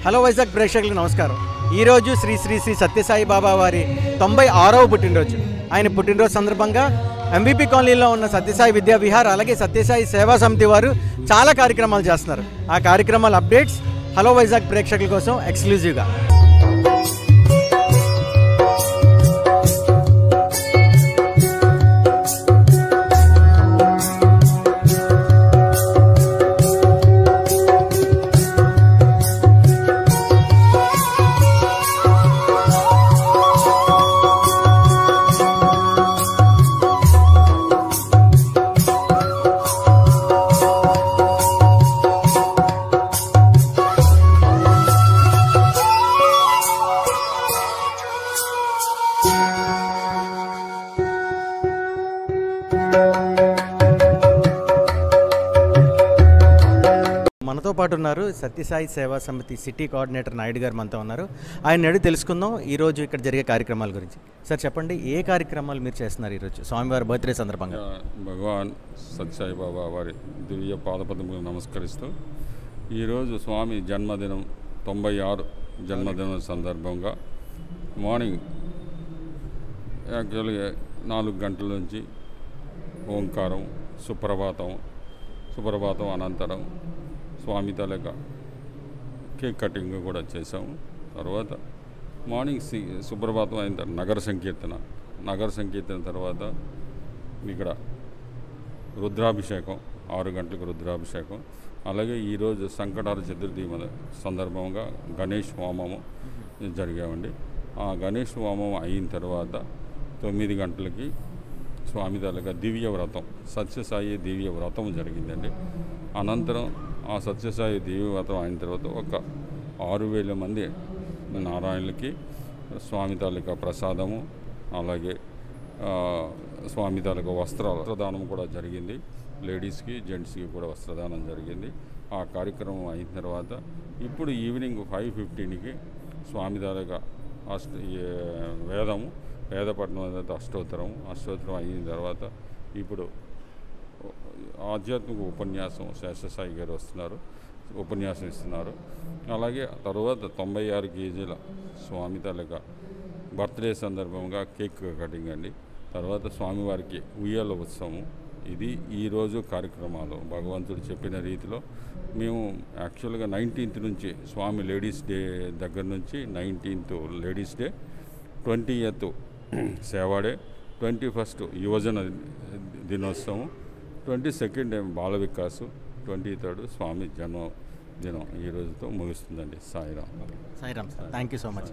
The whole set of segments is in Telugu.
హలో వైజాగ్ ప్రేక్షకులకు నమస్కారం ఈరోజు శ్రీ శ్రీ శ్రీ సత్యసాయి బాబా వారి తొంభై ఆరవ పుట్టినరోజు ఆయన పుట్టినరోజు సందర్భంగా ఎంబీపీ కాలనీలో ఉన్న సత్యసాయి విద్యా విహార్ అలాగే సత్యసాయి సేవా సమితి వారు చాలా కార్యక్రమాలు చేస్తున్నారు ఆ కార్యక్రమాల అప్డేట్స్ హలో వైజాగ్ ప్రేక్షకుల కోసం ఎక్స్క్లూజివ్గా మనతో పాటు ఉన్నారు సత్యసాయి సేవా సమితి సిటీ కోఆర్డినేటర్ నాయుడు గారు మనతో ఉన్నారు ఆయన అడిగి తెలుసుకుందాం ఈరోజు ఇక్కడ జరిగే కార్యక్రమాల గురించి సార్ చెప్పండి ఏ కార్యక్రమాలు మీరు చేస్తున్నారు ఈరోజు స్వామివారి బర్త్డే సందర్భంగా భగవాన్ సత్యసాయి బాబా వారి దివ్య పాదపద్మకు నమస్కరిస్తూ ఈరోజు స్వామి జన్మదినం తొంభై ఆరు జన్మదినం సందర్భంగా మార్నింగ్ యాక్చువల్గా నాలుగు గంటల నుంచి ఓంకారం సుప్రభాతం సుప్రభాతం అనంతరం స్వామి తాలూకా కేక్ కటింగ్ కూడా చేసాము తర్వాత మార్నింగ్ సి సుప్రభాతం అయిన తర్వాత నగర సంకీర్తన నగర సంకీర్తన తర్వాత ఇక్కడ రుద్రాభిషేకం ఆరు గంటలకు రుద్రాభిషేకం అలాగే ఈరోజు సంకటాల చతుర్థి మన సందర్భంగా గణేష్ హోమము జరిగామండి ఆ గణేష్ హోమం అయిన తర్వాత తొమ్మిది గంటలకి స్వామి తాలూకా దివ్య వ్రతం సత్యసాయి దివ్య వ్రతం జరిగిందండి అనంతరం ఆ సత్యసాయి దివ్య వ్రతం అయిన తర్వాత ఒక ఆరు వేల మంది నారాయణులకి స్వామి తాలూకా ప్రసాదము అలాగే ఆ, స్వామి తాలూకా వస్త్రాలు వస్త్రదానం కూడా జరిగింది లేడీస్కి జెంట్స్కి కూడా వస్త్రదానం జరిగింది ఆ కార్యక్రమం అయిన తర్వాత ఇప్పుడు ఈవినింగ్ ఫైవ్ ఫిఫ్టీన్కి స్వామి తాలూకా అష్ట ఏ, వేదము వేదపట్నం తర్వాత అష్టోత్తరం అష్టోత్తరం అయిన తర్వాత ఇప్పుడు ఆధ్యాత్మిక ఉపన్యాసం శేషసాయి గారు వస్తున్నారు ఉపన్యాసం ఇస్తున్నారు అలాగే తర్వాత తొంభై ఆరు కేజీల స్వామి తాలూకా బర్త్డే సందర్భంగా కేక్ కటింగ్ అండి తర్వాత స్వామివారికి ఉయ్యాల ఉత్సవం ఇది ఈరోజు కార్యక్రమాలు భగవంతుడు చెప్పిన రీతిలో మేము యాక్చువల్గా నైన్టీన్త్ నుంచి స్వామి లేడీస్ డే దగ్గర నుంచి nineteenth ladies day twenty eighth సేవాడే twenty first యువజన దినోత్సవం ట్వంటీ సెకండ్ ఏమో బాల వికాసు ట్వంటీ థర్డ్ స్వామి జన్మ దినం ఈ రోజుతో ముగుస్తుందండి Sairam Sairam sir thank you so much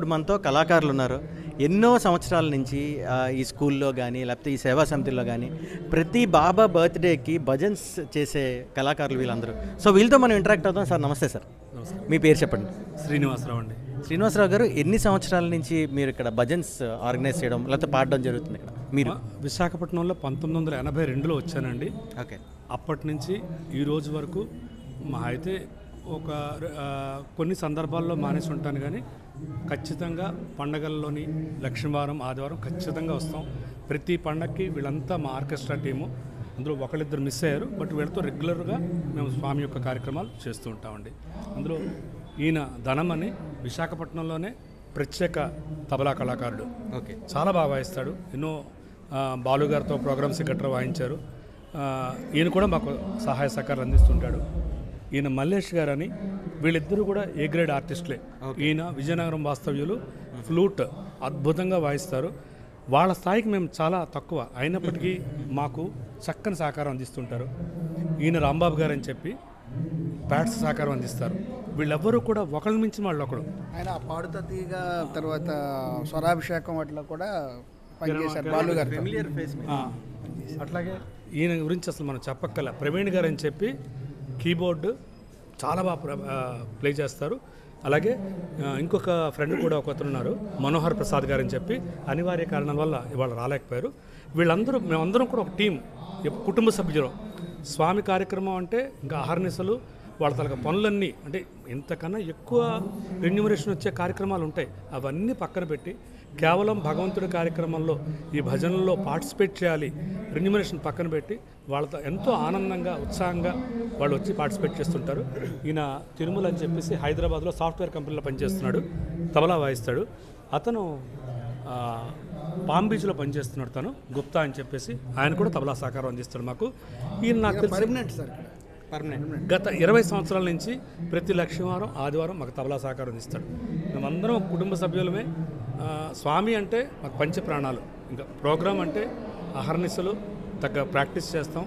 మనతో కళాకారులు ఉన్నారు ఎన్నో సంవత్సరాల నుంచి ఆ, ఈ స్కూల్లో కానీ లేకపోతే ఈ సేవా సమితిలో కానీ ప్రతి బాబా బర్త్డేకి భజన్స్ చేసే కళాకారులు వీళ్ళందరూ సో వీళ్ళతో మనం ఇంటరాక్ట్ అవుతాం సార్ నమస్తే సార్ నమస్కారం మీ పేరు చెప్పండి శ్రీనివాసరావు అండి శ్రీనివాసరావు గారు ఎన్ని సంవత్సరాల నుంచి మీరు ఇక్కడ భజన్స్ ఆర్గనైజ్ చేయడం లేకపోతే పాడడం జరుగుతుంది ఇక్కడ మీరు మా విశాఖపట్నంలో పంతొమ్మిది వందల ఎనభై రెండులో వచ్చానండి ఓకే అప్పటి నుంచి ఈ రోజు వరకు మా అయితే ఒక ఆ, కొన్ని సందర్భాల్లో మానేసి ఉంటాను కానీ ఖచ్చితంగా పండగల్లోని లక్ష్మీవారం ఆదివారం ఖచ్చితంగా వస్తాం ప్రతి పండగకి వీళ్ళంతా మా ఆర్కెస్ట్రా టీము అందులో ఒకళ్ళిద్దరు మిస్ అయ్యారు బట్ వీళ్ళతో రెగ్యులర్గా మేము స్వామి యొక్క కార్యక్రమాలు చేస్తూ ఉంటామండి అందులో ఈయన ధనం అని విశాఖపట్నంలోనే ప్రత్యేక తబలా కళాకారుడు ఓకే చాలా బాగా వాయిస్తాడు ఎన్నో ఆ, బాలు గారితో ప్రోగ్రామ్స్ గట్రా వాయించారు ఆ, ఈయన కూడా మాకు సహాయ సహకారాలు అందిస్తుంటాడు ఈయన మల్లేష్ గారు అని వీళ్ళిద్దరూ కూడా ఏ గ్రేడ్ ఆర్టిస్టులే ఈయన విజయనగరం వాస్తవ్యులు ఫ్లూట్ అద్భుతంగా వాయిస్తారు వాళ్ళ స్థాయికి మేము చాలా తక్కువ అయినప్పటికీ మాకు చక్కని సహకారం అందిస్తుంటారు ఈయన రాంబాబు గారు అని చెప్పి ప్యాట్స్ సహకారం అందిస్తారు వీళ్ళెవ్వరూ కూడా ఒకళ్ళ మించి వాళ్ళు ఒకడు ఆయన పాడుతా తీగ తర్వాత స్వరాభిషేకం వాటిలో కూడా పనిచేశారు బాలు గారు ఫెమిలియర్ ఫేస్ ఆ, అట్లాగే ఈయన గురించి అసలు మనం చెప్పక్కల ప్రవీణ్ గారు అని చెప్పి కీబోర్డ్ చాలా బాగా ప్ర- ఆ, ప్లే చేస్తారు అలాగే ఆ, ఇంకొక ఫ్రెండ్ కూడా ఒక అతను ఉన్నారు మనోహర్ ప్రసాద్ గారు అని చెప్పి అనివార్య కారణాల వల్ల ఇవాళ రాలేకపోయారు వీళ్ళందరూ మేమందరం కూడా ఒక టీం ఎప్- కుటుంబ సభ్యులు స్వామి కార్యక్రమం అంటే ఇంకా అహర్నిశలు వాళ్ళ తలక పనులన్నీ అంటే ఇంతకన్నా ఎక్కువ రెన్యూమరేషన్ వచ్చే కార్యక్రమాలు ఉంటాయి అవన్నీ పక్కన పెట్టి కేవలం భగవంతుడి కార్యక్రమంలో ఈ భజనలో పార్టిసిపేట్ చేయాలి రెన్యూమరేషన్ పక్కన పెట్టి వాళ్ళతో ఎంతో ఆనందంగా ఉత్సాహంగా వాళ్ళు వచ్చి పార్టిసిపేట్ చేస్తుంటారు ఈయన తిరుమల అని చెప్పేసి హైదరాబాద్లో సాఫ్ట్వేర్ కంపెనీలో పనిచేస్తున్నాడు తబలా వాయిస్తాడు అతను ఆ, పామ్ బీచ్లో పనిచేస్తున్నాడు తను గుప్తా అని చెప్పేసి ఆయన కూడా తబలా సహకారం అందిస్తాడు మాకు ఈయన నాకు తెలిసి పర్మనెంట్ సార్ ఇక్కడ పర్మనెంట్ గత ఇరవై సంవత్సరాల నుంచి ప్రతి లక్ష్మీవారం ఆదివారం మాకు తబలా సహకారం ఇస్తాడు మేమందరం ఒక కుటుంబ సభ్యులమే ఆ, స్వామి అంటే మాకు పంచ ప్రాణాలు ఇంకా ప్రోగ్రాం అంటే అహర్నిశలు తగ్గ ప్రాక్టీస్ చేస్తాం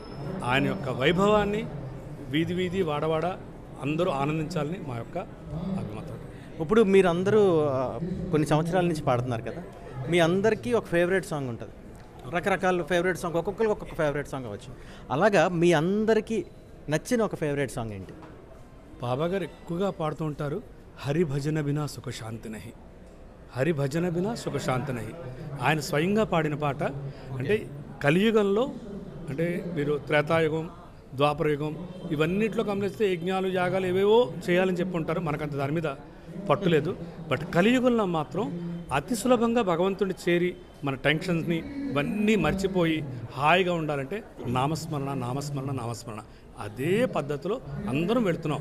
ఆయన యొక్క వైభవాన్ని వీధి వీధి వాడవాడ అందరూ ఆనందించాలని మా యొక్క అభిమతం ఇప్పుడు మీరందరూ ఆ, కొన్ని సంవత్సరాల నుంచి పాడుతున్నారు కదా మీ అందరికీ ఒక ఫేవరెట్ సాంగ్ ఉంటుంది రకరకాల ఫేవరెట్ సాంగ్ ఒక్కొక్కరికి ఒక్కొక్క ఫేవరెట్ సాంగ్ అవ్వచ్చు అలాగా మీ అందరికీ నచ్చిన ఒక ఫేవరెట్ సాంగ్ ఏంటి బాబా గారు ఎక్కువగా పాడుతూ ఉంటారు హరి భజన బినా సుఖ శాంతి నహి హరి భజన బినా సుఖ శాంతి నహి ఆయన స్వయంగా పాడిన పాట అంటే కలియుగంలో అంటే మీరు త్రేతాయుగం ద్వాపరయుగం ఇవన్నిట్లో గమనిస్తే యజ్ఞాలు యాగాలు ఏవేవో చేయాలని చెప్పి ఉంటారు మనకంత దాని మీద పట్టులేదు బట్ కలియుగంలో మాత్రం అతి సులభంగా భగవంతుడిని చేరి మన టెన్షన్స్ని ఇవన్నీ మర్చిపోయి హాయిగా ఉండాలంటే నామస్మరణ నామస్మరణ నామస్మరణ అదే పద్ధతిలో అందరం వెళుతున్నాం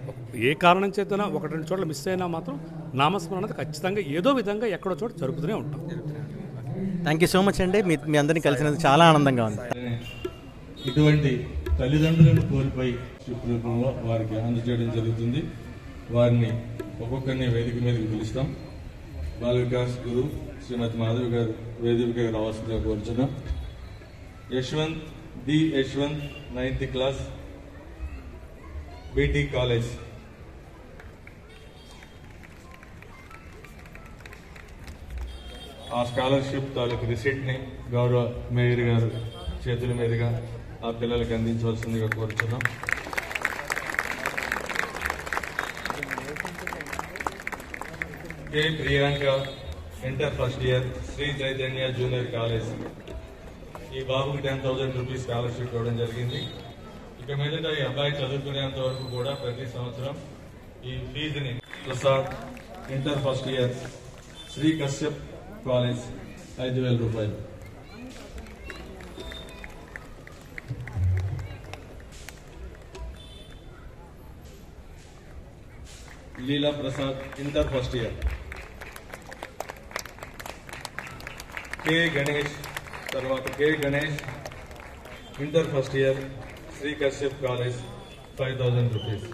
ఏ కారణం చేతనా ఒకటి రెండు చోట్ల మిస్ అయినా మాత్రం నామస్మరణ అనేది ఖచ్చితంగా ఏదో విధంగా ఎక్కడో చోట జరుపుతూనే ఉంటాం థ్యాంక్ యూ సో మచ్ అండి మీ మీ అందరినీ కలిసినందుకు చాలా ఆనందంగా ఉంది ఇటువంటి తల్లిదండ్రులను కోల్పోయి షిప్ రూపంలో వారికి అందజేయడం జరుగుతుంది వారిని ఒక్కొక్కరిని వేదిక మీదకి పిలుస్తాం బాల వికాస్ గురు శ్రీమతి మాధవి గారు వేదికకి రావాల్సిందిగా కోరుచున్నాం Yashwant D Yashwant ninth class BT college ఆ స్కాలర్షిప్ తాలూకు రిసిప్ట్ని గౌరవ మేయర్ గారు చేతుల మీదుగా ఆ పిల్లలకు అందించవలసిందిగా కోరుతున్నాం K Priyanka inter first year Shri Chaitanya junior college ఈ బాబుకి టెన్ థౌసండ్ రూపీస్ స్కాలర్షిప్ ఇవ్వడం జరిగింది ఇక మీదట ఈ అబ్బాయి చదువుకునేంత వరకు కూడా ప్రతి సంవత్సరం ఈ ఫీజుని Prasad inter first year Shri Kashyap college ఐదు వేల రూపాయలు Leela Prasad inter first year K Ganesh తర్వాత K Ganesh inter first year Shri Kashyap college five thousand rupees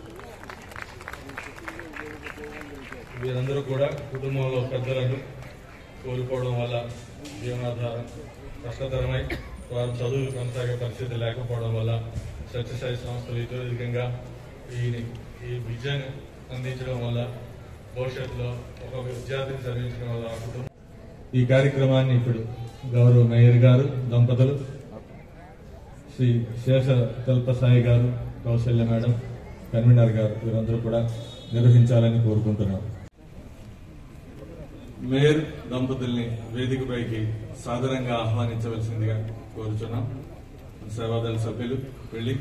వీరందరూ కూడా కుటుంబంలో పెద్దలను కోల్పోవడం వల్ల జీవనాధారం కష్టతరమై వారు చదువులు కొనసాగే పరిస్థితి లేకపోవడం వల్ల సత్యసాయి సంస్థలు ఇతోధికంగా ఈ ఈ విద్యను అందించడం వల్ల భవిష్యత్తులో ఒక విద్యార్థిని చదివించిన వాళ్ళ కుటుంబం ఈ కార్యక్రమాన్ని ఇప్పుడు గౌరవ మేయర్ గారు దంపతులు శ్రీ శేష తల్పసాయి గారు కౌశల్య మేడం కన్వీనర్ గారు వీరందరూ కూడా నిర్వహించాలని కోరుకుంటున్నాం మేయర్ దంపతుల్ని వేదికపైకి సాదరంగా ఆహ్వానించవలసిందిగా కోరుచున్నాం సేవాదళ సభ్యులు వెళ్ళి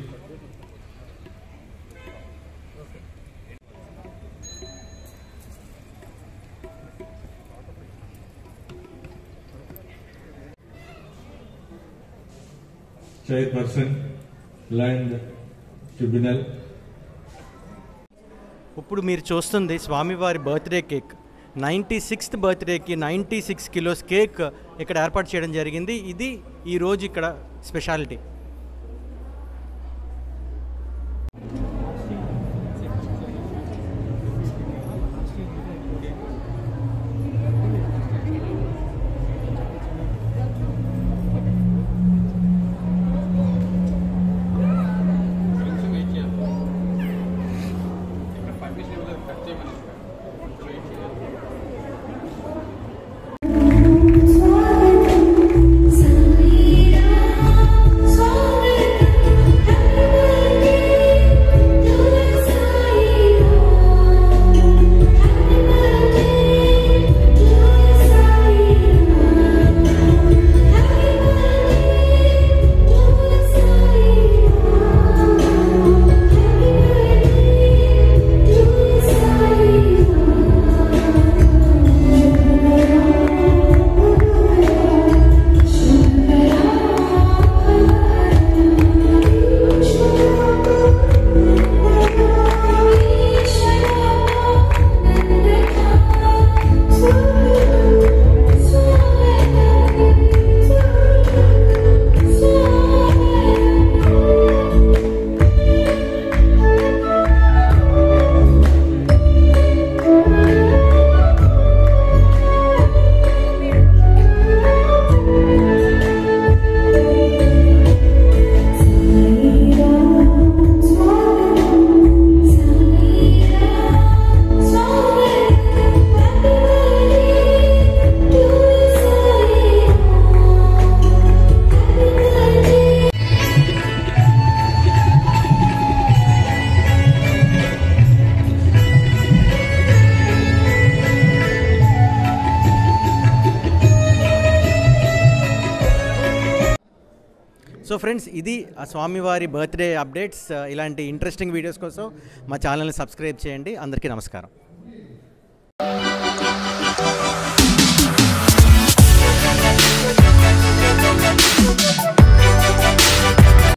చైర్పర్సన్ ల్యాండ్ ట్రిబ్యునల్ ఇప్పుడు మీరు చూస్తుంది స్వామివారి బర్త్డే కేక్ నైంటీ సిక్స్త్ బర్త్డేకి నైంటీ సిక్స్ కిలోస్ కేక్ ఇక్కడ ఏర్పాటు చేయడం జరిగింది ఇది ఈ రోజు ఇక్కడ స్పెషాలిటీ సో ఫ్రెండ్స్ ఇది ఆ స్వామివారి బర్త్డే అప్డేట్స్ ఇలాంటి ఇంట్రెస్టింగ్ వీడియోస్ కోసం మా ఛానల్ని సబ్స్క్రైబ్ చేయండి అందరికీ నమస్కారం Thank you.